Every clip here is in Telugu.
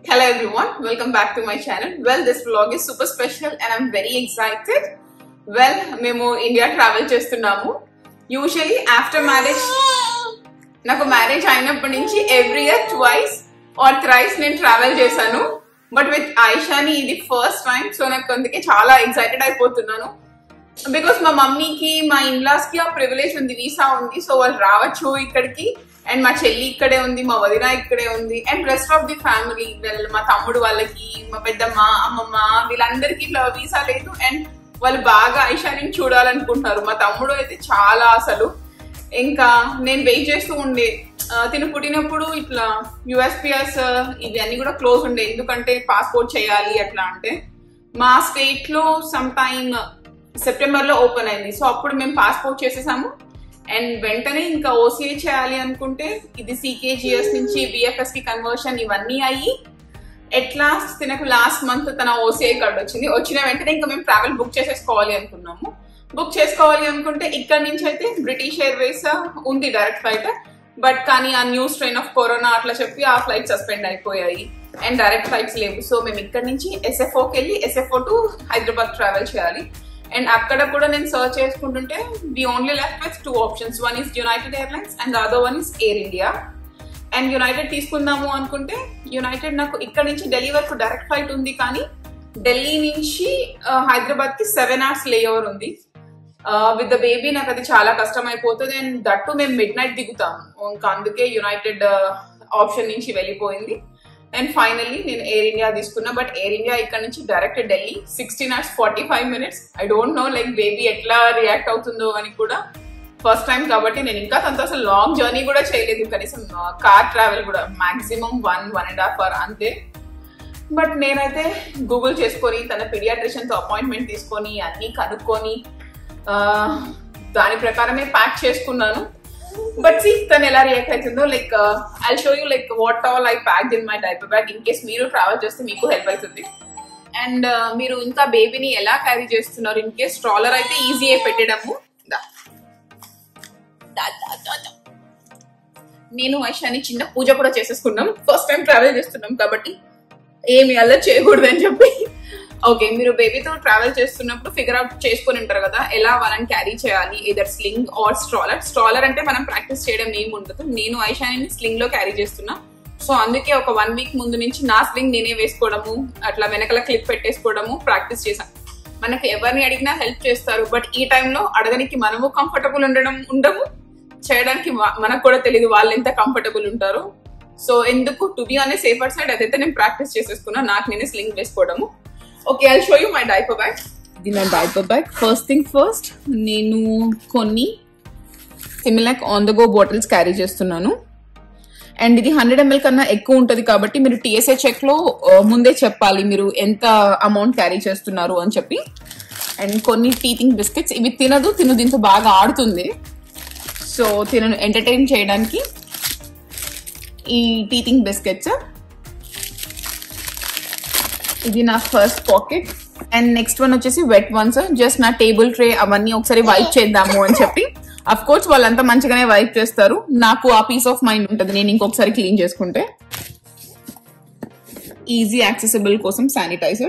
Hello everyone, welcome back to my channel. Well, this vlog is super special and I'm very excited. Well, మేము ఇండియా ట్రావెల్ చేస్తున్నాము యూజువలీ ఆఫ్టర్ మ్యారేజ్ నాకు మ్యారేజ్ అయినప్పటి నుంచి every year twice or thrice నేను ట్రావెల్ చేశాను బట్ విత్ ఆయిషాని ఇది ఫస్ట్ టైం సో నాకు అందుకే చాలా ఎక్సైటెడ్ అయిపోతున్నాను బికాస్ మా మమ్మీకి మా ఇన్లాస్ కి ఆ ప్రివిలేజ్ ఉంది వీసా ఉంది సో వాళ్ళు రావచ్చు ఇక్కడికి అండ్ మా చెల్లి ఇక్కడే ఉంది మా వదిన ఇక్కడే ఉంది and rest of the family మా తమ్ముడు వాళ్ళకి మా పెద్దమ్మ అమ్మమ్మ వీళ్ళందరికీ ఇట్లా వీసా లేదు అండ్ వాళ్ళు బాగా ఐషాని చూడాలనుకుంటున్నారు మా తమ్ముడు అయితే చాలా అసలు ఇంకా నేను వెయిట్ చేస్తూ ఉండే ఆ, తిను పుట్టినప్పుడు ఇట్లా యుఎస్పిఎస్ ఇవి అన్ని కూడా క్లోజ్ ఉండే ఎందుకంటే పాస్పోర్ట్ చేయాలి అట్లా అంటే మా స్టేట్ లో సమ్ టైమ్ సెప్టెంబర్ లో ఓపెన్ అయింది సో అప్పుడు మేము పాస్పోర్ట్ చేసేసాము అండ్ వెంటనే ఇంకా ఓసీఐ చేయాలి అనుకుంటే ఇది సీకేజిఎస్ నుంచి బిఎఫ్ఎస్ కి కన్వర్షన్ ఇవన్నీ అయ్యి ఎట్లా తినకు లాస్ట్ మంత్ తన ఓసీఐ కార్డు వచ్చింది వచ్చిన వెంటనే ఇంకా మేము ట్రావెల్ బుక్ చేసేసుకోవాలి అనుకున్నాము బుక్ చేసుకోవాలి అనుకుంటే ఇక్కడ నుంచి అయితే బ్రిటిష్ ఎయిర్వేస్ ఉంది డైరెక్ట్ ఫ్లైట్ బట్ కానీ ఆ న్యూస్ ట్రైన్ ఆఫ్ కరోనా అట్లా చెప్పి ఆ ఫ్లైట్ సస్పెండ్ అయిపోయాయి అండ్ డైరెక్ట్ ఫ్లైట్స్ లేవు సో మేము ఇక్కడ నుంచి ఎస్ఎఫ్ఓకి వెళ్ళి ఎస్ఎఫ్ఓ టు హైదరాబాద్ ట్రావెల్ చేయాలి అండ్ అక్కడ కూడా నేను సర్చ్ చేసుకుంటుంటే the only left with two options one is United Airlines and other one is Air India and United తీసుకుందాము అనుకుంటే యునైటెడ్ నాకు ఇక్కడ నుంచి ఢిల్లీ వరకు డైరెక్ట్ ఫ్లైట్ ఉంది కానీ ఢిల్లీ నుంచి హైదరాబాద్ కి సెవెన్ అవర్స్ లే ఓవర్ ఉంది విత్ ద బేబీ నాకు అది చాలా కష్టం అయిపోతుంది అండ్ దట్టు మేము మిడ్ నైట్ దిగుతాము ఇంకా అందుకే యునైటెడ్ ఆప్షన్ నుంచి వెళ్ళిపోయింది అండ్ ఫైనల్లీ నేను ఎయిర్ ఇండియా తీసుకున్నా బట్ ఎయిర్ ఇండియా ఇక్కడ నుంచి direct Delhi sixteen hours forty five minutes I don't know like baby ఎట్లా రియాక్ట్ అవుతుందో అని కూడా ఫస్ట్ టైం కాబట్టి నేను ఇంకా తనతో అసలు లాంగ్ జర్నీ కూడా చేయలేదు కనీసం కార్ ట్రావెల్ కూడా maximum one one and half hour అంతే బట్ నేనైతే గూగుల్ చేసుకొని తన పీడియాట్రిషియన్ తో అపాయింట్మెంట్ తీసుకొని అన్ని కనుక్కొని ఆ, దాని ప్రకారమే ప్యాక్ చేసుకున్నాను బట్ సి తను ఎలా రియాక్ట్ అవుతుందో like I show you like what all I pack in my diaper bag in case మీరు ట్రావెల్ చేస్తే మీకు హెల్ప్ అవుతుంది అండ్ మీరు ఇంకా బేబీని ఎలా క్యారీ చేస్తున్నారు ఇన్ కేస్ స్ట్రాలర్ అయితే ఈజీ అయి పెట్టడము దా. దా, దా, దా, దా. నేను ఐషాని చిన్న పూజ కూడా చేసేసుకున్నాం ఫస్ట్ టైం ట్రావెల్ చేస్తున్నాం కాబట్టి ఏమి అలా చేయకూడదు అని చెప్పి ఓకే మీరు బేబీతో ట్రావెల్ చేస్తున్నప్పుడు ఫిగర్ అవుట్ చేసుకొని ఉంటారు కదా ఎలా వాళ్ళని క్యారీ చేయాలి either sling or stroller stroller అంటే మనం ప్రాక్టీస్ చేయడం ఏమి ఉండదు నేను ఐషాని స్లింగ్ లో క్యారీ చేస్తున్నా సో అందుకే ఒక వన్ వీక్ ముందు నుంచి నా స్లింగ్ నేనే వేసుకోవడము అట్లా వెనకాల క్లిప్ పెట్టేసుకోవడము ప్రాక్టీస్ చేశాను మనకి ఎవరిని అడిగినా హెల్ప్ చేస్తారు బట్ ఈ టైంలో అడగనికి మనము కంఫర్టబుల్ ఉండడం ఉండము చేయడానికి వా- మనకు కూడా తెలియదు వాళ్ళు ఎంత కంఫర్టబుల్ ఉంటారు సో ఎందుకు టు బి అనే సేఫర్ సైడ్ అదైతే నేను ప్రాక్టీస్ చేసేసుకున్నా నాకు నేనే స్లింగ్ వేసుకోవడము okay I show you my diaper bag ఇది నా diaper bag first thing first నేను కొన్ని Similac on the go bottles carry చేస్తున్నాను అండ్ ఇది హండ్రెడ్ ఎంఎల్ కన్నా ఎక్కువ ఉంటుంది కాబట్టి మీరు టీఎస్ఏ చెక్ లో ఆ, ముందే చెప్పాలి మీరు ఎంత అమౌంట్ క్యారీ చేస్తున్నారు అని చెప్పి అండ్ కొన్ని టీతింగ్ బిస్కెట్స్ ఇవి తినదు తిను దీంతో బాగా ఆడుతుంది సో తినను ఎంటర్టైన్ చేయడానికి ఈ టీతింగ్ బిస్కెట్స్ ఇది నా first pocket and next one వచ్చేసి వెట్ వన్స్ జస్ట్ నా టేబుల్ ట్రే అవన్నీ ఒకసారి వైప్ చేద్దాము అని చెప్పి అఫ్ కోర్స్ వాళ్ళంతా మంచిగానే వైప్ చేస్తారు నాకు ఆ పీస్ ఆఫ్ మైండ్ ఉంటుంది నేను ఇంకొకసారి క్లీన్ చేసుకుంటే ఈజీ యాక్సెసిబుల్ కోసం sanitizer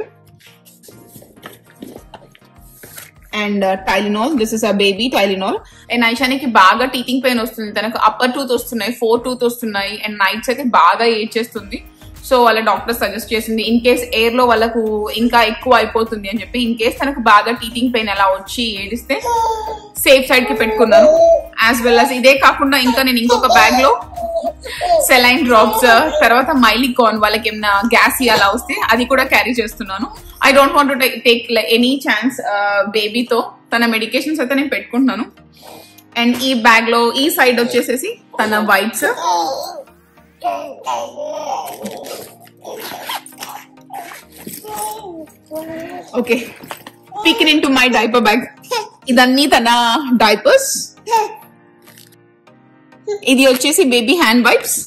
and Tylenol this is a baby Tylenol and ఐషానికి బాగా టీచింగ్ పెయిన్ వస్తుంది తనకు అప్పర్ టూత్ వస్తున్నాయి ఫోర్ టూత్ వస్తున్నాయి అండ్ నైట్స్ అయితే బాగా ఏడ్చేస్తుంది సో వాళ్ళ డాక్టర్ సజెస్ట్ చేసింది ఇన్ కేస్ ఎయిర్ లో వాళ్ళకు ఇంకా ఎక్కువ అయిపోతుంది అని చెప్పి ఇన్ కేస్ తనకు బాగా టీచింగ్ పెయిన్ అలా వచ్చి ఏడిస్తే సేఫ్ సైడ్ కి పెట్టుకున్నాను యాజ్ వెల్ as ఇదే కాకుండా ఇంకా నేను ఇంకొక బ్యాగ్ లో సెలైన్ డ్రాప్స్ తర్వాత మైలికాన్ వాళ్ళకి ఏమైనా గ్యాస్ అలా వస్తే అది కూడా క్యారీ చేస్తున్నాను I don't want to take any chance బేబీతో తన మెడికేషన్స్ అయితే నేను పెట్టుకుంటున్నాను అండ్ ఈ బ్యాగ్ లో ఈ సైడ్ వచ్చేసేసి తన wipes okay picking in to my diaper bag ఇదన్నీ తన డైపర్స్ ఇది వచ్చేసి బేబీ హ్యాండ్ వైప్స్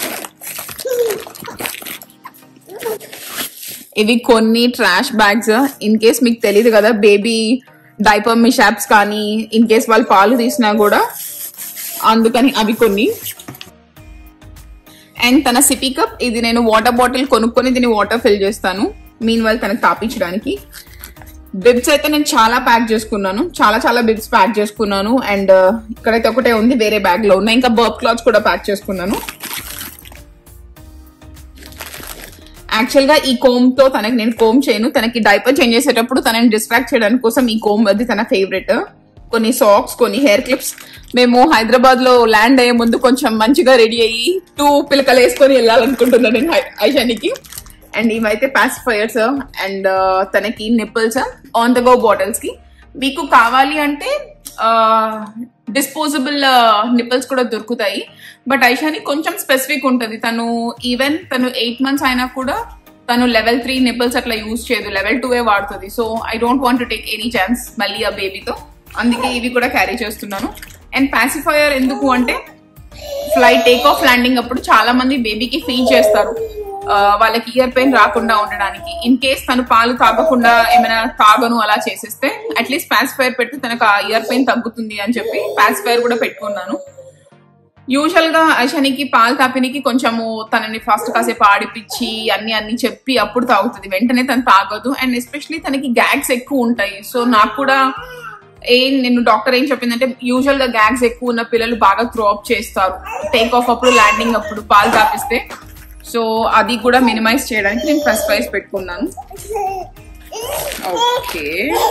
ఇవి కొన్ని ట్రాష్ బ్యాగ్స్ ఇన్ కేస్ మీకు తెలియదు కదా బేబీ డైపర్ మిషాప్స్ కానీ ఇన్ కేస్ వాళ్ళు పాలు తీసినా కూడా అందుకని అవి కొన్ని అండ్ తన సిపీ కప్ ఇది నేను వాటర్ బాటిల్ కొనుక్కొని దీన్ని వాటర్ ఫిల్ చేస్తాను మీన్ వాళ్ళు తనకు తాపించడానికి బిబ్స్ అయితే నేను చాలా ప్యాక్ చేసుకున్నాను చాలా చాలా బిబ్స్ ప్యాక్ చేసుకున్నాను అండ్ ఇక్కడైతే ఒకటే ఉంది వేరే బ్యాగ్ లో ఉన్నాయి ఇంకా బర్బ్ క్లాత్స్ కూడా ప్యాక్ చేసుకున్నాను యాక్చువల్ గా ఈ కోమ్ తో తనకి నేను కోమ్ చేయను తనకి డైపర్ చేంజ్ చేసేటప్పుడు తనని డిస్ట్రాక్ట్ చేయడానికి కోసం ఈ కోమ్ అది తన ఫేవరెట్ కొన్ని సాక్స్ కొన్ని హెయిర్ క్లిప్స్ మేము హైదరాబాద్ లో ల్యాండ్ అయ్యే ముందు కొంచెం మంచిగా రెడీ అయ్యి టూ పిలకలు వేసుకొని వెళ్ళాలనుకుంటున్నాను నేను హై- ఐషానికి అండ్ ఇవైతే పాసిఫైయర్స్ అండ్ తనకి nipples on the go bottles కి మీకు కావాలి అంటే డిస్పోజబుల్ నిప్పుల్స్ కూడా దొరుకుతాయి బట్ ఐషాని కొంచెం స్పెసిఫిక్ ఉంటుంది తను ఈవెన్ తను ఎయిట్ మంత్స్ అయినా కూడా తను లెవెల్ త్రీ నిప్పుల్స్ అట్లా యూజ్ చేయదు లెవెల్ టూ ఏ వాడుతుంది so I don't want to take any chance మళ్ళీ ఆ బేబీతో అందుకే ఇవి కూడా క్యారీ చేస్తున్నాను అండ్ పాసిఫైయర్ ఎందుకు అంటే ఫ్లైట్ టేక్ ఆఫ్ ల్యాండింగ్ అప్పుడు చాలా మంది బేబీకి ఫీడ్ చేస్తారు ఆ, వాళ్ళకి ఇయర్ పెయిన్ రాకుండా ఉండడానికి ఇన్ కేస్ తను పాలు తాగకుండా ఏమైనా తాగను అలా చేసేస్తే అట్లీస్ట్ పాసిఫైర్ పెట్టి తనకు ఆ ఇయర్ పెయిన్ తగ్గుతుంది అని చెప్పి పాసిఫైర్ కూడా పెట్టుకున్నాను యూజువల్ గా అశనికి పాలు తాపినికి కొంచెము తనని ఫస్ట్ కాసేపు ఆడిపించి అన్ని అన్ని చెప్పి అప్పుడు తాగుతుంది వెంటనే తను తాగదు అండ్ ఎస్పెషలీ తనకి గ్యాగ్స్ ఎక్కువ ఉంటాయి సో నాకు కూడా ఏం నేను డాక్టర్ ఏం చెప్పిందంటే యూజువల్ గా గ్యాగ్స్ ఎక్కువ ఉన్న పిల్లలు బాగా త్రో అప్ చేస్తారు టేక్ ఆఫ్ అప్పుడు ల్యాండింగ్ అప్పుడు పాలు తాపిస్తే సో అది కూడా మినిమైజ్ చేయడానికి నేను ఫస్ట్ ప్రైస్ పెట్టుకున్నాను ఓకే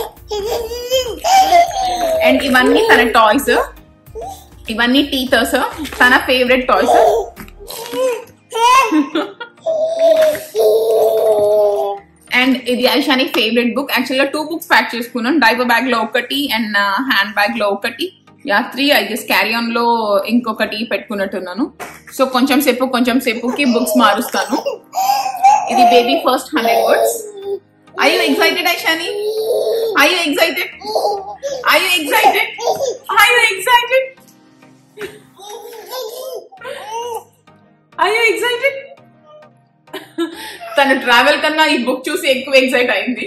అండ్ ఇవన్నీ తన టాయ్స్ ఇవన్నీ టీచర్స్ తన ఫేవరెట్ టాయ్స్ అండ్ ఇది ఐషాని ఫేవరెట్ బుక్ యాక్చువల్ గా టూ బుక్స్ ప్యాక్ చేసుకున్నాను డైవర్ బ్యాగ్ లో ఒకటి అండ్ హ్యాండ్ బ్యాగ్ లో ఒకటి yeah three I guess carry on లో ఇంకొకటి పెట్టుకున్నట్టున్నాను సో కొంచెం సేపు కొంచెం సేపుకి బుక్స్ మారుస్తాను ఇది baby first hundred words are you excited Aishani are you excited are you excited are you excited are you excited తన ట్రావెల్ కన్నా ఈ బుక్ చూసి ఎక్కువ ఎక్సైట్ అయింది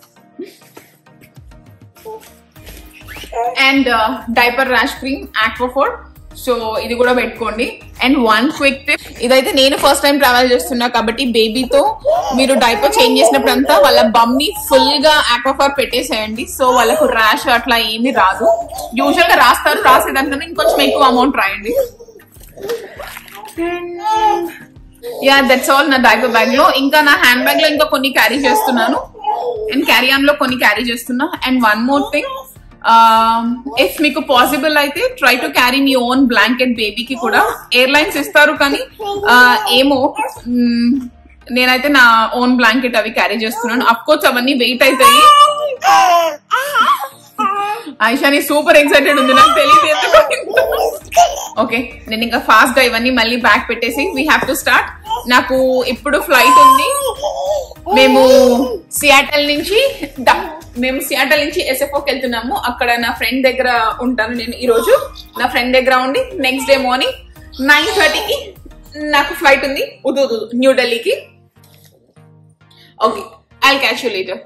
and diaper rash cream Aquaphor so ఇది కూడా పెట్టుకోండి అండ్ వన్ క్విక్ టిప్ ఇదైతే నేను ఫస్ట్ టైం ట్రావెల్ చేస్తున్నా కాబట్టి బేబీతో మీరు డైపర్ చేంజ్ చేసినప్పుడు అంతా వాళ్ళ బమ్ ని ఫుల్ గా ఆక్వాఫార్ పెట్టేసేయండి సో వాళ్ళకు ర్యాష్ అట్లా ఏమీ రాదు యూజువల్ గా రాస్తారు రాసేదానికన్నా ఇంకొంచెం ఎక్కువ అమౌంట్ రాయండి యా దట్స్ ఆల్ నా డైపర్ బ్యాగ్ లో ఇంకా నా హ్యాండ్ బ్యాగ్ లో ఇంకా కొన్ని క్యారీ చేస్తున్నాను అండ్ క్యారీ ఆన్ లో కొన్ని క్యారీ చేస్తున్నా and one more thing if మీకు పాసిబుల్ అయితే ట్రై టు క్యారీ మీ ఓన్ బ్లాంకెట్ బేబీకి కూడా ఎయిర్లైన్స్ ఇస్తారు కానీ uh, ఏమో మ్, నేనైతే నా ఓన్ బ్లాంకెట్ అవి క్యారీ చేస్తున్నాను అఫ్ కోర్స్ అవన్నీ వెయిట్ అవుతాయి ఐషాని సూపర్ ఎక్సైటెడ్ ఉంది నాకు తెలియదు ఎందుకు ఓకే నేను ఇంకా ఫాస్ట్ గా ఇవన్నీ మళ్ళీ బ్యాక్ పెట్టేసి వీ హ్యావ్ టు స్టార్ట్ నాకు ఇప్పుడు ఫ్లైట్ ఉంది మేము సియాటల్ నుంచి ద- మేము సియాటల్ నుంచి ఎస్ఎఫ్ఓకి వెళ్తున్నాము అక్కడ నా ఫ్రెండ్ దగ్గర ఉంటాను నేను ఈ రోజు నా ఫ్రెండ్ దగ్గర ఉండి నెక్స్ట్ డే మార్నింగ్ నైన్ థర్టీకి నాకు ఫ్లైట్ ఉంది ఉదు ఉదు న్యూఢిల్లీకి okay I catch you later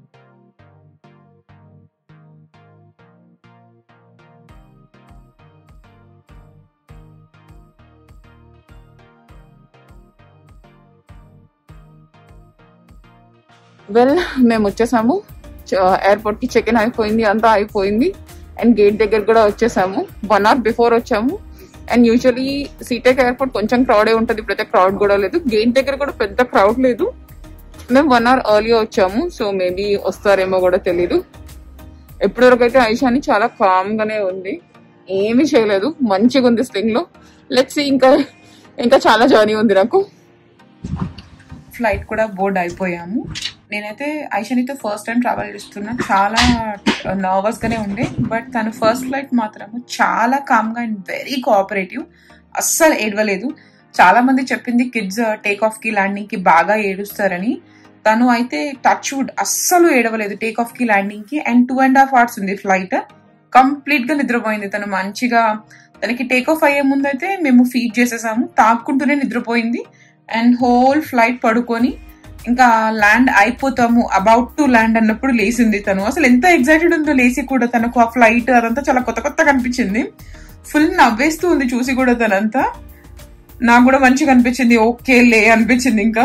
well మేము వచ్చేసాము ఎయిర్పోర్ట్ కి చెక్ ఇన్ అయిపోయింది అంతా అయిపోయింది అండ్ గేట్ దగ్గర కూడా వచ్చేసాము వన్ అవర్ బిఫోర్ వచ్చాము అండ్ యూజువలీ సీటెక్ ఎయిర్పోర్ట్ కొంచెం క్రౌడే ఉంటుంది ఇప్పుడైతే క్రౌడ్ కూడా లేదు గేట్ దగ్గర కూడా పెద్ద క్రౌడ్ లేదు మేము వన్ అవర్ ఎర్లీగా వచ్చాము సో మేబీ వస్తారేమో కూడా తెలీదు ఇప్పటివరకు అయితే ఐషాని చాలా కామ్ గానే ఉంది ఏమీ చేయలేదు మంచిగా ఉంది స్లింగ్ లో లెట్స్ ఇంకా ఇంకా చాలా జర్నీ ఉంది నాకు ఫ్లైట్ కూడా బోర్డ్ అయిపోయాము నేనైతే ఐషనితో ఫస్ట్ టైం ట్రావెల్ చేస్తున్నా చాలా నర్వస్ గానే ఉండే బట్ తను ఫస్ట్ ఫ్లైట్ మాత్రము చాలా కామ్ గా అండ్ వెరీ కోఆపరేటివ్ అస్సలు ఏడవలేదు చాలా మంది చెప్పింది కిడ్స్ టేక్ ఆఫ్ కి ల్యాండింగ్ కి బాగా ఏడుస్తారని తను అయితే టచ్ వుడ్ అస్సలు ఏడవలేదు టేక్ ఆఫ్ కి ల్యాండింగ్ కి and two and half hours ఉంది ఫ్లైట్ కంప్లీట్ గా నిద్రపోయింది తను మంచిగా తనకి టేక్ ఆఫ్ అయ్యే ముందు అయితే మేము ఫీడ్ చేసేసాము తాక్కుంటూనే నిద్రపోయింది అండ్ హోల్ ఫ్లైట్ పడుకొని ఇంకా ల్యాండ్ అయిపోతాము అబౌట్ టు ల్యాండ్ అన్నప్పుడు లేచింది తను అసలు ఎంత ఎగ్జైటెడ్ ఉందో లేచి కూడా తనకు ఆ ఫ్లైట్ అదంతా చాలా కొత్త కొత్తగా అనిపించింది ఫుల్ నవ్వేస్తూ ఉంది చూసి కూడా తనంతా నాకు కూడా మంచిగా అనిపించింది ఓకే లే అనిపించింది ఇంకా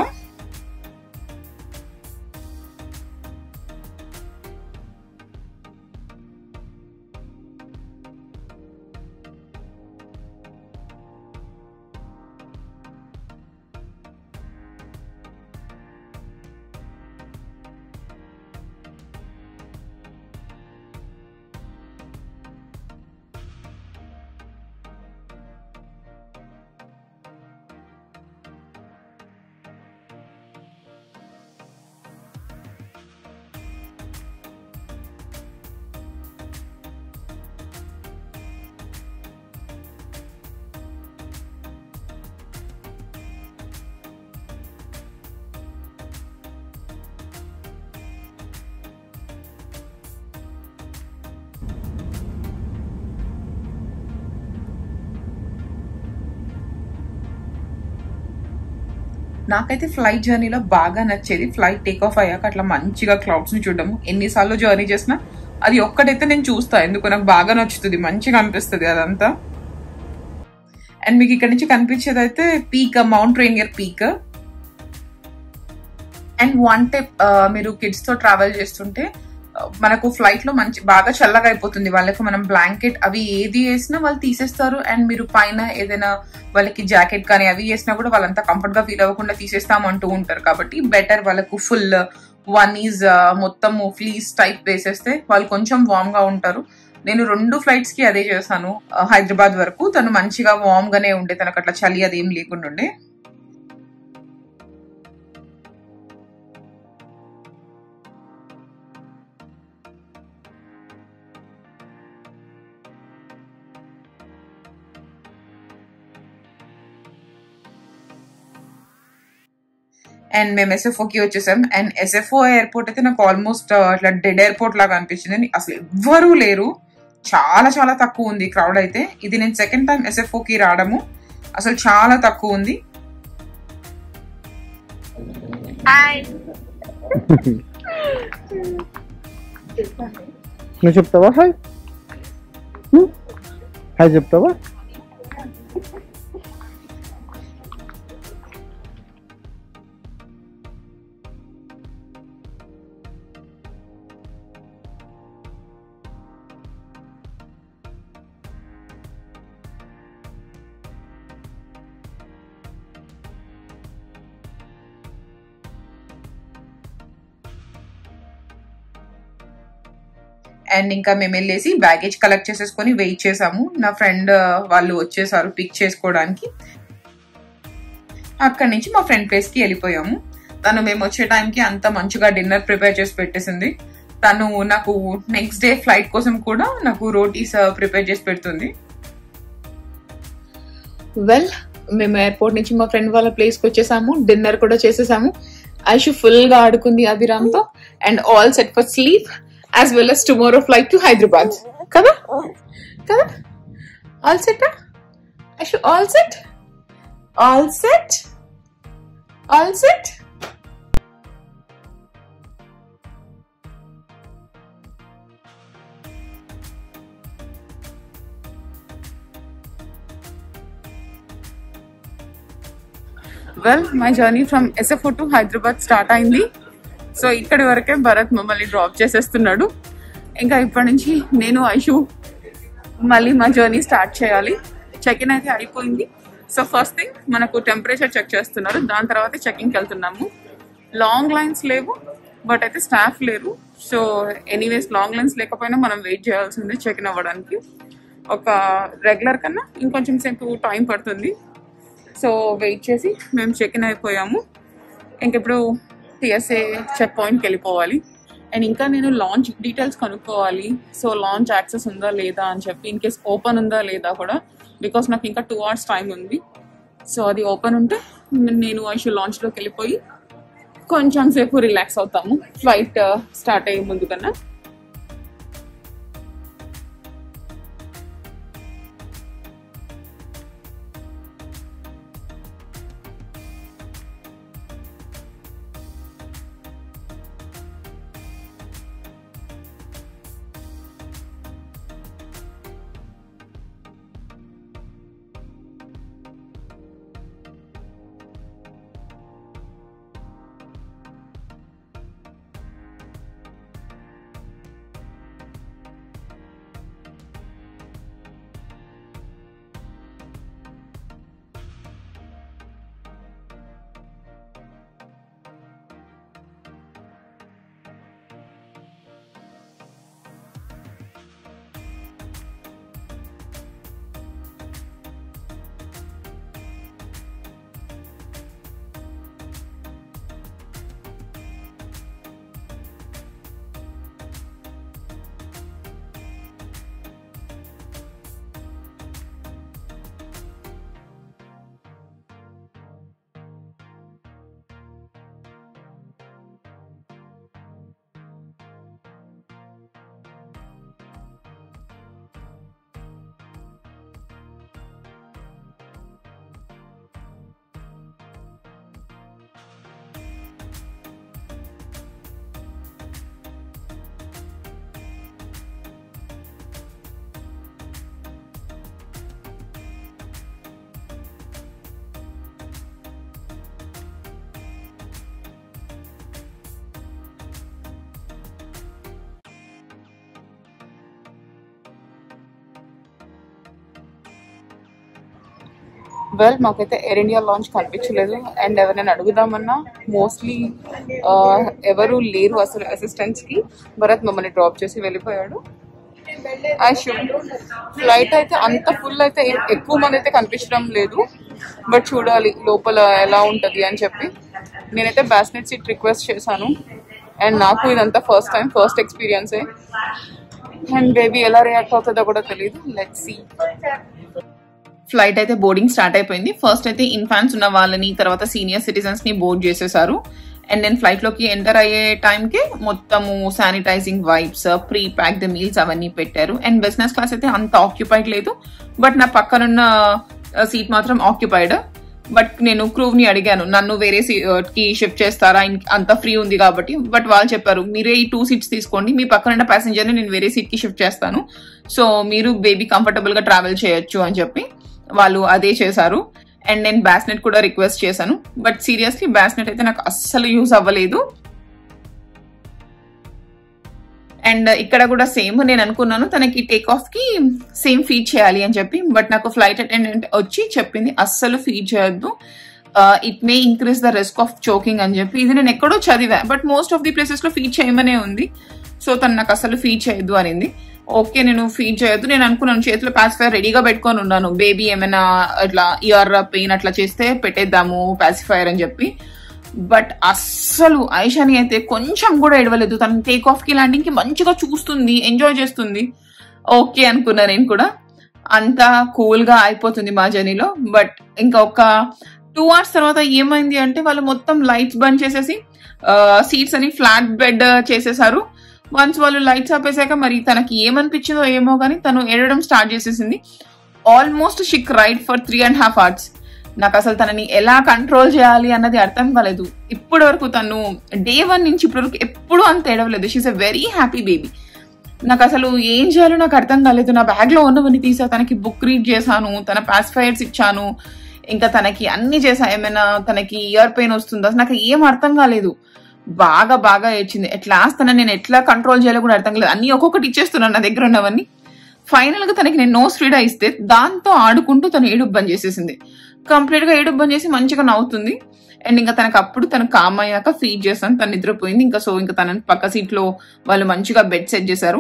నాకైతే ఫ్లైట్ జర్నీలో బాగా నచ్చేది ఫ్లైట్ టేక్ ఆఫ్ అయ్యాక అట్లా మంచిగా క్లౌడ్స్ ని చూడము ఎన్నిసార్లు జర్నీ చేసినా అది ఒక్కటైతే నేను చూస్తా ఎందుకు నాకు బాగా నచ్చుతుంది మంచిగా అనిపిస్తుంది అదంతా అండ్ మీకు ఇక్కడ నుంచి కనిపించేది అయితే peak mount Rainier peak and one type మీరు కిడ్స్ తో ట్రావెల్ చేస్తుంటే ఆ, మనకు ఫ్లైట్ లో మంచి బాగా చల్లగా అయిపోతుంది వాళ్ళకి మనం బ్లాంకెట్ అవి ఏది వేసినా వాళ్ళు తీసేస్తారు అండ్ మీరు పైన ఏదైనా వాళ్ళకి జాకెట్ కానీ అవి వేసినా కూడా వాళ్ళంతా కంఫర్ట్ గా ఫీల్ అవ్వకుండా తీసేస్తాం అంటూ ఉంటారు కాబట్టి బెటర్ వాళ్ళకు ఫుల్ వన్ ఈజ్ మొత్తం ఫ్లీస్ టైప్ వేసేస్తే వాళ్ళు కొంచెం వామ్ గా ఉంటారు నేను రెండు ఫ్లైట్స్ కి అదే చేశాను ఆ, హైదరాబాద్ వరకు తను మంచిగా వామ్ గానే ఉండే తనకు అట్లా చలి అది ఏం లేకుండా ఉండే అండ్ మేము ఎస్ఎఫ్ఓ కి వచ్చేసాం అండ్ ఎస్ఎఫ్ఓ ఎయిర్పోర్ట్ అయితే నాకు ఆల్మోస్ట్ అట్లా డెడ్ ఎయిర్పోర్ట్ లాగా అనిపించింది అసలు ఎవ్వరూ లేరు చాలా చాలా తక్కువ ఉంది క్రౌడ్ అయితే ఇది నేను సెకండ్ టైం ఎస్ఎఫ్ఓ కి రావడము అసలు చాలా తక్కువ ఉంది నువ్వు చెప్తావా హాయ్ హ్మ్? హాయ్ చెప్తావా అండ్ ఇంకా మేము వెళ్ళేసి బ్యాగేజ్ కలెక్ట్ చేసేసుకొని వెయిట్ చేసాము నా ఫ్రెండ్ వాళ్ళు వచ్చేసారు పిక్ చేసుకోవడానికి అక్కడి నుంచి మా ఫ్రెండ్ ప్లేస్ కి వెళ్ళిపోయాము తను మేము వచ్చే టైంకి అంత మంచిగా డిన్నర్ ప్రిపేర్ చేసి పెట్టేసింది తను నాకు నెక్స్ట్ డే ఫ్లైట్ కోసం కూడా నాకు రోటీస్ ప్రిపేర్ చేసి పెడుతుంది వెల్ మేము ఎయిర్పోర్ట్ నుంచి మా ఫ్రెండ్ వాళ్ళ ప్లేస్ కి వచ్చేసాము డిన్నర్ కూడా చేసేసాము ఐషు ఫుల్ గా ఆడుకుంది అభిరామ్ తో and all set for sleep as well as tomorrow flight to Hyderabad కదా కదా all set Aishu all set all set all set well my journey from SFO to Hyderabad start అయింది సో ఇక్కడి వరకే భరత్ మమ్మల్ని డ్రాప్ చేసేస్తున్నాడు ఇంకా ఇప్పటి నుంచి నేను ఐషు మళ్ళీ మా జర్నీ స్టార్ట్ చేయాలి చెక్ ఇన్ అయితే అయిపోయింది సో ఫస్ట్ థింగ్ మనకు టెంపరేచర్ చెక్ చేస్తున్నారు దాని తర్వాత చెకింగ్కి వెళ్తున్నాము లాంగ్ లైన్స్ లేవు బట్ అయితే స్టాఫ్ లేరు సో ఎనీవేస్ లాంగ్ లైన్స్ లేకపోయినా మనం వెయిట్ చేయాల్సిందే చెక్ ఇన్ అవ్వడానికి ఒక రెగ్యులర్ కన్నా ఇంకొంచెం సేపు టైం పడుతుంది సో వెయిట్ చేసి మేము చెక్ ఇన్ అయిపోయాము ఇంకెప్పుడు టిఎస్ఏ చెక్ పాయింట్కి వెళ్ళిపోవాలి అండ్ ఇంకా నేను లాంచ్ డీటెయిల్స్ కనుక్కోవాలి సో లాంచ్ యాక్సెస్ ఉందా లేదా అని చెప్పి ఇన్ కేస్ ఓపెన్ ఉందా లేదా కూడా బికాస్ నాకు ఇంకా టూ అవర్స్ టైం ఉంది సో అది ఓపెన్ ఉంటే నేను ఐషు లాంచ్లోకి వెళ్ళిపోయి కొంచెం సేపు రిలాక్స్ అవుతాము ఫ్లైట్ స్టార్ట్ అయ్యే ముందు కన్నా వెల్ మాకైతే ఎయిర్ ఇండియా లాంచ్ కనిపించలేదు అండ్ ఎవరైనా అడుగుదామన్నా మోస్ట్లీ ఎవరు లేరు అసలు అసిస్టెంట్స్ కి భరత్ మమ్మల్ని డ్రాప్ చేసి వెళ్ళిపోయాడు ఐషు ఫ్లైట్ అయితే అంత ఫుల్ అయితే ఏ- ఎక్కువ మంది అయితే కనిపించడం లేదు బట్ చూడాలి లోపల ఎలా ఉంటది అని చెప్పి నేనైతే బ్యాస్నెట్ సీట్ రిక్వెస్ట్ చేశాను అండ్ నాకు ఇదంతా ఫస్ట్ టైం ఫస్ట్ ఎక్స్పీరియన్సే అండ్ బేబీ ఎలా రియాక్ట్ అవుతుందో కూడా తెలియదు లెట్ సీ ఫ్లైట్ అయితే బోర్డింగ్ స్టార్ట్ అయిపోయింది ఫస్ట్ అయితే ఇన్ఫాన్స్ ఉన్న వాళ్ళని తర్వాత సీనియర్ సిటిజన్స్ ని బోర్డ్ చేసేసారు అండ్ నేను ఫ్లైట్ లోకి ఎంటర్ అయ్యే టైంకి మొత్తము sanitizing wipes pre packed meals అవన్నీ పెట్టారు అండ్ బిజినెస్ క్లాస్ అయితే అంత ఆక్యుపైడ్ లేదు బట్ నా పక్కనున్న సీట్ మాత్రం ఆక్యుపైడ్ బట్ నేను క్రూవ్ ని అడిగాను నన్ను వేరే సీట్ కి షిఫ్ట్ చేస్తారా ఇన్- అంత ఫ్రీ ఉంది కాబట్టి బట్ వాళ్ళు చెప్పారు మీరే ఈ టూ సీట్స్ తీసుకోండి మీ పక్కన ఉన్న ప్యాసింజర్ ని నేను వేరే సీట్ కి షిఫ్ట్ చేస్తాను సో మీరు బేబీ కంఫర్టబుల్ గా ట్రావెల్ చేయొచ్చు అని చెప్పి వాళ్ళు అదే చేశారు అండ్ నేను బ్యాస్నెట్ కూడా రిక్వెస్ట్ చేశాను బట్ సీరియస్లీ బ్యాస్నెట్ అయితే నాకు అస్సలు యూజ్ అవ్వలేదు అండ్ ఇక్కడ కూడా సేమ్ నేను అనుకున్నాను తనకి టేక్ ఆఫ్ కి సేమ్ ఫీడ్ చేయాలి అని చెప్పి బట్ నాకు ఫ్లైట్ అటెండెంట్ వచ్చి చెప్పింది అస్సలు ఫీడ్ చేయొద్దు it may increase the risk of choking అని చెప్పి ఇది నేను ఎక్కడో చదివా but most of the places లో ఫీడ్ చేయమనే ఉంది సో తను నాకు అసలు ఫీడ్ చేయొద్దు అనింది ఓకే నేను ఫీడ్ చేయొద్దు నేను అనుకున్నాను చేతిలో పాసిఫైర్ రెడీగా పెట్టుకొని ఉన్నాను బేబీ ఏమైనా ఇట్లా ఇయర్ పెయిన్ అట్లా చేస్తే పెట్టేద్దాము పాసిఫైర్ అని చెప్పి బట్ అస్సలు ఐషాని అయితే కొంచెం కూడా ఎడవలేదు తను టేక్ ఆఫ్ కి ల్యాండింగ్ కి మంచిగా చూస్తుంది ఎంజాయ్ చేస్తుంది ఓకే అనుకున్నా నేను కూడా అంతా కూల్ గా అయిపోతుంది మా జర్నీలో బట్ ఇంకా ఒక టూ అవర్స్ తర్వాత ఏమైంది అంటే వాళ్ళు మొత్తం లైట్స్ బంద్ చేసేసి సీట్స్ అని ఫ్లాట్ బెడ్ చేసేసారు వన్స్ వాళ్ళు లైట్స్ ఆపేసాక మరి తనకి ఏమనిపించిందో ఏమో కానీ తను ఏడవడం స్టార్ట్ చేసేసింది almost she cried for three and half hours నాకు అసలు తనని ఎలా కంట్రోల్ చేయాలి అన్నది అర్థం కాలేదు ఇప్పటి వరకు తను డే వన్ నుంచి ఇప్పటి వరకు ఎప్పుడూ అంత ఏడవలేదు she's a very happy baby నాకు అసలు ఏం చేయాలో నాకు అర్థం కాలేదు నా బ్యాగ్ లో ఉన్నవన్నీ తీసా తనకి బుక్ రీడ్ చేశాను తన పాసిఫైర్స్ ఇచ్చాను ఇంకా తనకి అన్ని చేసా ఏమైనా తనకి ఇయర్ పెయిన్ వస్తుందా నాకు ఏం అర్థం కాలేదు బాగా బాగా ఏడ్చింది ఎట్లా తనని నేను ఎట్లా కంట్రోల్ చేయాలో కూడా అర్థం కాలేదు అన్ని ఒక్కొక్కటి ఇచ్చేస్తున్నాను నా దగ్గర ఉన్నవన్నీ ఫైనల్ గా తనకి నేను నో స్ట్రీడా ఇస్తే దాంతో ఆడుకుంటూ తను ఏడుబ్బని చేసేసింది కంప్లీట్ గా ఏడుబ్బని చేసి మంచిగా నవ్వుతుంది అండ్ ఇంకా తనకు అప్పుడు తను కామ్ అయ్యాక ఫీడ్ చేస్తాను తను నిద్రపోయింది ఇంకా సో ఇంకా తన పక్క సీట్ లో వాళ్ళు మంచిగా బెడ్ సెట్ చేశారు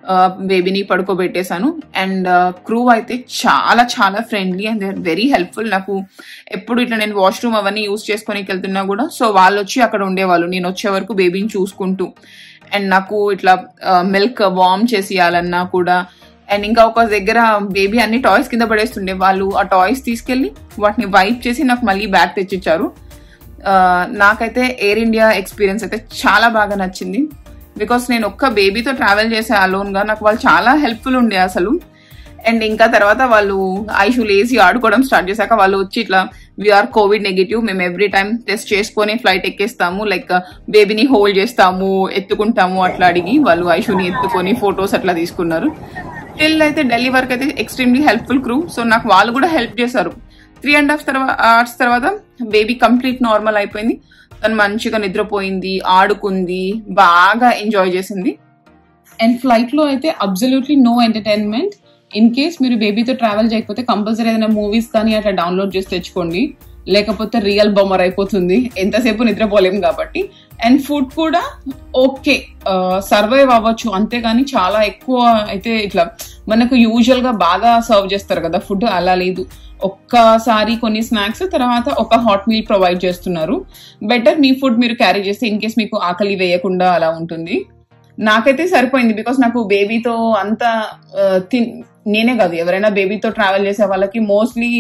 బేబీని పడుకోబెట్టేశాను అండ్ క్రూ అయితే చాలా చాలా friendly and they very helpful నాకు ఎప్పుడు ఇట్లా నేను వాష్రూమ్ అవన్నీ యూస్ చేసుకొని వెళ్తున్నా కూడా సో వాళ్ళు వచ్చి అక్కడ ఉండేవాళ్ళు నేను వచ్చే వరకు బేబీని చూసుకుంటూ అండ్ నాకు ఇట్లా మిల్క్ వార్మ్ చేసి ఇవ్వాలన్నా కూడా అండ్ ఇంకా ఒక దగ్గర బేబీ అన్ని టాయ్స్ కింద పడేస్తుండే వాళ్ళు ఆ టాయ్స్ తీసుకెళ్లి వాటిని వైప్ చేసి నాకు మళ్ళీ బ్యాగ్ తెచ్చిచ్చారు ఆ, నాకైతే ఎయిర్ ఇండియా ఎక్స్పీరియన్స్ అయితే చాలా బాగా నచ్చింది బికాస్ నేను ఒక్క బేబీతో ట్రావెల్ చేసే అలోన్ గా నాకు వాళ్ళు చాలా హెల్ప్ఫుల్ ఉండే అసలు అండ్ ఇంకా తర్వాత వాళ్ళు ఐషు లేసి ఆడుకోవడం స్టార్ట్ చేశాక వాళ్ళు వచ్చి ఇట్లా వీఆర్ కోవిడ్ నెగిటివ్ మేము ఎవ్రీ టైం టెస్ట్ చేసుకొని ఫ్లైట్ ఎక్కేస్తాము లైక్ బేబీని హోల్డ్ చేస్తాము ఎత్తుకుంటాము అట్లా అడిగి వాళ్ళు ఐషుని ఎత్తుకొని ఫొటోస్ అట్లా తీసుకున్నారు టిల్ అయితే ఢిల్లీ వరకు అయితే ఎక్స్ట్రీమ్లీ హెల్ప్ఫుల్ క్రూ సో నాకు వాళ్ళు కూడా హెల్ప్ చేశారు త్రీ అండ్ హాఫ్ తర్వాత అవర్స్ తర్వాత బేబీ కంప్లీట్ నార్మల్ అయిపోయింది తను మంచిగా నిద్రపోయింది ఆడుకుంది బాగా ఎంజాయ్ చేసింది అండ్ ఫ్లైట్ లో అయితే absolutely no entertainment in case మీరు బేబీతో ట్రావెల్ చేయకపోతే కంపల్సరీ ఏదైనా మూవీస్ కానీ అట్లా డౌన్లోడ్ చేసి తెచ్చుకోండి లేకపోతే రియల్ బొమ్మర్ అయిపోతుంది ఎంతసేపు నిద్రపోలేం కాబట్టి అండ్ ఫుడ్ కూడా ఓకే సర్వైవ్ అవ్వచ్చు అంతేగాని చాలా ఎక్కువ అయితే ఇట్లా మనకు యూజువల్ గా బాగా సర్వ్ చేస్తారు కదా ఫుడ్ అలా లేదు ఒక్కసారి కొన్ని స్నాక్స్ తర్వాత ఒక హాట్ మీల్ ప్రొవైడ్ చేస్తున్నారు బెటర్ మీ ఫుడ్ మీరు క్యారీ చేస్తే ఇన్ కేస్ మీకు ఆకలి వేయకుండా అలా ఉంటుంది నాకైతే సరిపోయింది బికాస్ నాకు బేబీతో అంత ఆ, తిన్- నేనే కాదు ఎవరైనా బేబీతో ట్రావెల్ చేసే వాళ్ళకి మోస్ట్లీ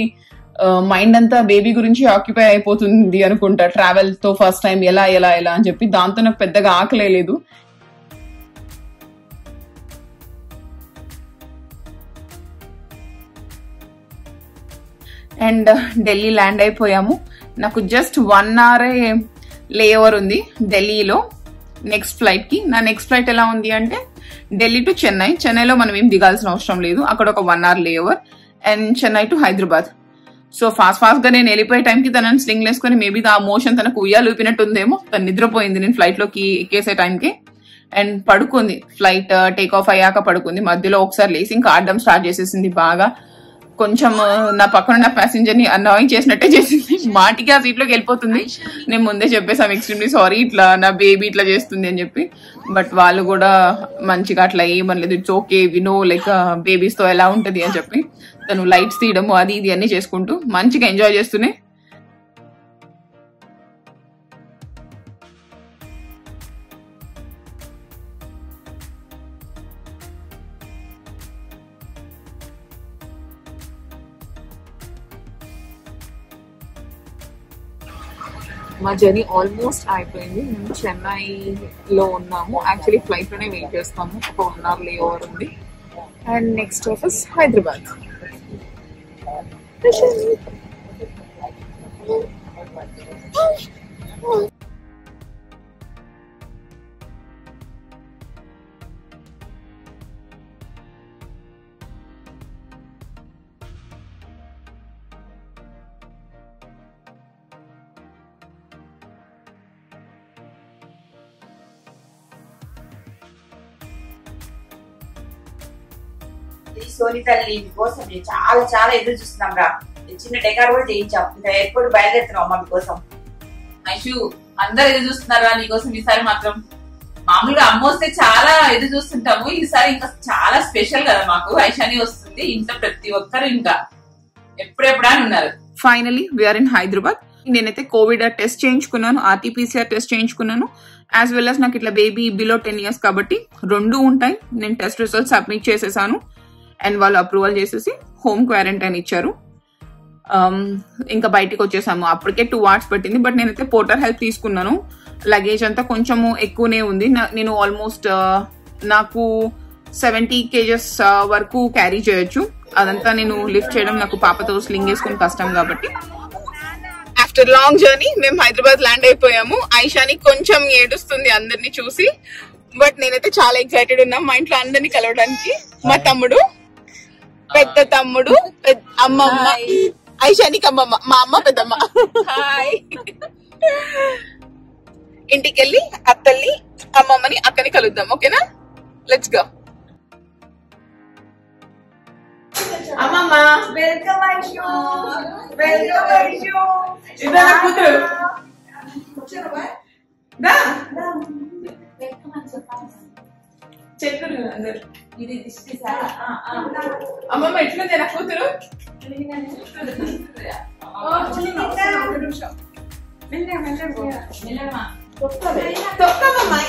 మైండ్ అంతా బేబీ గురించి ఆక్యుపై అయిపోతుంది అనుకుంటా ట్రావెల్ తో ఫస్ట్ టైం ఎలా ఎలా ఎలా అని చెప్పి దాంతో నాకు పెద్దగా ఆకలే లేదు అండ్ ఢిల్లీ ల్యాండ్ అయిపోయాము నాకు జస్ట్ వన్ అవరే లేఓవర్ ఉంది ఢిల్లీలో నెక్స్ట్ ఫ్లైట్ కి నా నెక్స్ట్ ఫ్లైట్ ఎలా ఉంది అంటే ఢిల్లీ టు చెన్నై చెన్నైలో మనం ఏం దిగాల్సిన అవసరం లేదు అక్కడ ఒక one hour layover and Chennai to Hyderabad so fast fast గా నేను వెళ్ళిపోయే టైంకి తనని స్లింగ్ వేసుకొని మేబీ ఆ మోషన్ తనకు ఉయ్యాలు ఊపినట్టు ఉందేమో తను నిద్రపోయింది నేను ఫ్లైట్ లోకి ఎక్కేసే టైంకి అండ్ పడుకుంది ఫ్లైట్ టేక్ ఆఫ్ అయ్యాక పడుకుంది మధ్యలో ఒకసారి లేసి ఇంకా ఆడడం స్టార్ట్ చేసేసింది బాగా కొంచెం ఆ, నా పక్కన ఉన్న ప్యాసింజర్ ని అనాయింగ్ చేసినట్టే చేసింది మాటికి ఆ సీట్ లోకి వెళ్ళిపోతుంది నేను ముందే చెప్పేసాం ఎక్స్ట్రీమ్లీ సారీ ఇట్లా నా బేబీ ఇట్లా చేస్తుంది అని చెప్పి బట్ వాళ్ళు కూడా మంచిగా అట్లా ఏమనలేదు ఇట్స్ ఓకే వినో లైక్ బేబీస్ తో ఎలా ఉంటది అని చెప్పి తను లైట్స్ తీయడము అది ఇది అన్ని చేసుకుంటూ మంచిగా ఎంజాయ్ చేస్తూనే మా జర్నీ ఆల్మోస్ట్ అయిపోయింది మేము చెన్నైలో ఉన్నాము యాక్చువల్లీ ఫ్లైట్ లోనే వెయిట్ చేస్తాము ఒక వన్ అవర్ లే ఓవర్ ఉంది అండ్ నెక్స్ట్ ఆఫీస్ హైదరాబాద్ ఈ సోని తల్లి కోసం నేను చాలా చాలా ఎదురు చూస్తున్నాం రా ఈ చిన్న డెకార్ కూడా చేయించాం ఇంకా ఎయిర్పోర్ట్ బయలుదేరుతున్నాం అమ్మ కోసం ఐషు అందరు ఎదురు చూస్తున్నారా నీకోసం ఈసారి మాత్రం మామూలుగా అమ్మ వస్తే చాలా ఎదురు చూస్తుంటాము ఈసారి ఇంకా చాలా స్పెషల్ కదా మాకు ఐషాని వస్తుంది ఇంట్లో ప్రతి ఒక్కరు ఇంకా ఎప్పుడెప్పుడా అని ఉన్నారు ఫైనలీ వీఆర్ ఇన్ హైదరాబాద్ నేనైతే కోవిడ్ టెస్ట్ చేయించుకున్నాను ఆర్టీపీసీఆర్ టెస్ట్ చేయించుకున్నాను యాజ్ వెల్ as నాకు ఇట్లా బేబీ బిలో టెన్ ఇయర్స్ కాబట్టి రెండు ఉంటాయి నేను టెస్ట్ రిజల్ట్ సబ్మిట్ చేసేసాను అండ్ వాళ్ళు అప్రూవల్ చేసేసి హోమ్ క్వారంటైన్ ఇచ్చారు Um, ఇంకా బయటికి వచ్చేసాము అప్పటికే టూ అవర్స్ పట్టింది బట్ నేనైతే పోర్టర్ హెల్ప్ తీసుకున్నాను లగేజ్ అంతా కొంచెము ఎక్కువనే ఉంది నా- నేను ఆల్మోస్ట్ నాకు సెవెంటీ కేజెస్ వరకు క్యారీ చేయొచ్చు అదంతా నేను లిఫ్ట్ చేయడం నాకు పాపతో స్లింగ్ వేసుకుని కష్టం కాబట్టి ఆఫ్టర్ లాంగ్ జర్నీ మేము హైదరాబాద్ ల్యాండ్ అయిపోయాము ఐషాని కొంచెం ఏడుస్తుంది అందరిని చూసి బట్ నేనైతే చాలా ఎక్సైటెడ్ ఉన్నా మా ఇంట్లో అందరిని కలవడానికి మా తమ్ముడు పెద్ద తమ్ముడు పెద్ద అమ్మమ్మ ఐషానికి అమ్మమ్మ మా అమ్మ పెద్దమ్మ హాయ్ ఇంటికెళ్ళి అత్తల్ని అమ్మమ్మని అక్కని కలుద్దాం ఓకేనా లెట్స్ గో అమ్మమ్మ వెల్కమ్ ఐషు వెల్కమ్ ఐషు ఇదా నా కూతురు దా చెప్పరు అందరు అమ్మమ్మ ఎట్లుంది నా కూతురు తొక్కమ్మమ్మ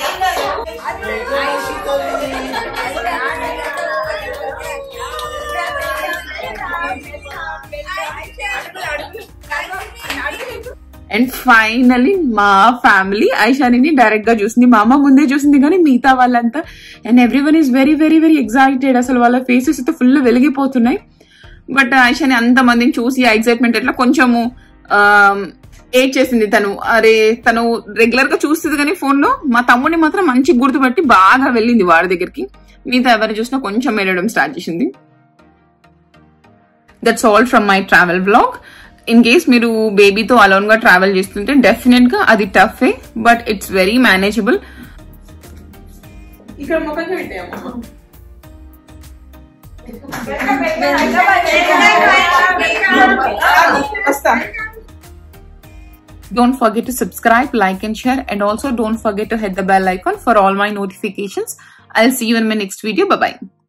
అండ్ ఫైనలీ మా ఫ్యామిలీ ఐషాని డైరెక్ట్ గా చూసింది మా అమ్మ ముందే చూసింది కానీ మిగతా వాళ్ళంతా and everyone is very very very excited అసలు వాళ్ళ ఫేసెస్ అయితే ఫుల్ వెలిగిపోతున్నాయి బట్ ఐషాని అంత మందిని చూసి ఆ ఎక్సైట్మెంట్ ఎట్లా కొంచెము ఏడ్ చేసింది తను అరే తను రెగ్యులర్ గా చూస్తుంది కానీ ఫోన్ లో మా తమ్ముడిని మాత్రం మంచి గుర్తుపట్టి బాగా వెళ్ళింది వాడి దగ్గరికి మిగతా ఎవరు చూసినా కొంచెం వెళ్ళడం స్టార్ట్ చేసింది that's all from my travel blog in case మీరు బేబీతో అలోన్ గా ట్రావెల్ చేస్తుంటే డెఫినెట్ గా అది టఫే బట్ ఇట్స్ వెరీ మేనేజబుల్ ఇక్కడ ముఖం పెట్టాము వస్తా Don't forget to subscribe, like and share and also don't forget to hit the bell icon for all my notifications. I'll see you in my next video. Bye bye.